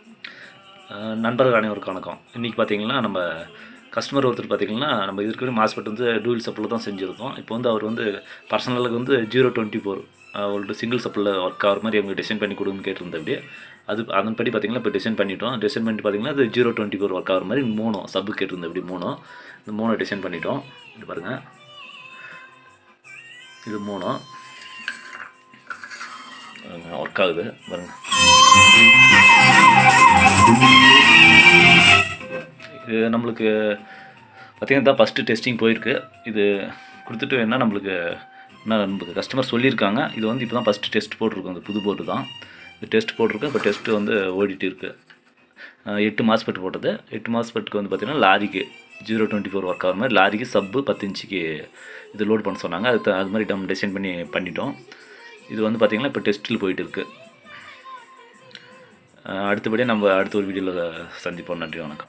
அஹ் நண்பர்கள் அனைவருக்கும் வணக்கம் இன்றைக்கி பார்த்தீங்கன்னா நம்ம கஸ்டமர் ஒருத்தர் பார்த்தீங்கன்னா நம்ம இதுக்கு மாஸ்பெட் வந்து டூல் சப்பில் தான் செஞ்சுருக்கோம் இப்போ வந்து அவர் வந்து பர்சனலுக்கு வந்து ஜீரோ டுவெண்ட்டி ஃபோர் அவர்கிட்ட சிங்கிள் சப்பில் ஒர்க் ஆகிற மாதிரி அவங்க டிசைன் பண்ணி கொடுன்னு கேட்டிருந்தேன் அப்படியே அது அதன்படி பார்த்தீங்கன்னா இப்போ டிசைன் பண்ணிட்டோம் டிசைன் பண்ணிட்டு பார்த்தீங்கன்னா அது ஜீரோ டுவெண்ட்டி ஃபோர் ஒர்க் ஆகிற மாதிரி மூணும் சப்பு கேட்டிருந்தேன் அப்படி மூணும் இந்த மூணு டிசைன் பண்ணிட்டோம் இது பாருங்கள் இது மூணும் ஒர்க் ஆகுது பாருங்கள் இது நம்மளுக்கு பார்த்தீங்கன்னா தான் ஃபஸ்ட்டு டெஸ்டிங் போயிருக்கு இது கொடுத்துட்டு வேணால் நம்மளுக்கு என்ன நம்மளுக்கு கஸ்டமர் சொல்லியிருக்காங்க இது வந்து இப்போ தான் ஃபஸ்ட்டு டெஸ்ட் போட்டிருக்கோம் இந்த புது போட்டு தான் இது டெஸ்ட் போட்டிருக்கு இப்போ டெஸ்ட்டு வந்து ஓடிட்டு இருக்குது அஹ் எட்டு மாஸ்பெட் போட்டது எட்டு மாஸ்பெட்டுக்கு வந்து பார்த்திங்கன்னா லாரிக்கு ஜீரோ டுவெண்ட்டி ஃபோர் ஒர்க் ஆகிற மாதிரி லாரிக்கு சப்பு பத்து இன்ச்சுக்கு இது லோட் பண்ண சொன்னாங்க அது த- அது மாதிரி நம்ம டிசைன் பண்ணி பண்ணிட்டோம் இது வந்து பார்த்திங்கன்னா இப்போ டெஸ்ட்டில் போயிட்டு இருக்கு அஹ் அடுத்தபடியாக நம்ம அடுத்த ஒரு வீடியோவில் சந்திப்போம் நன்றி வணக்கம்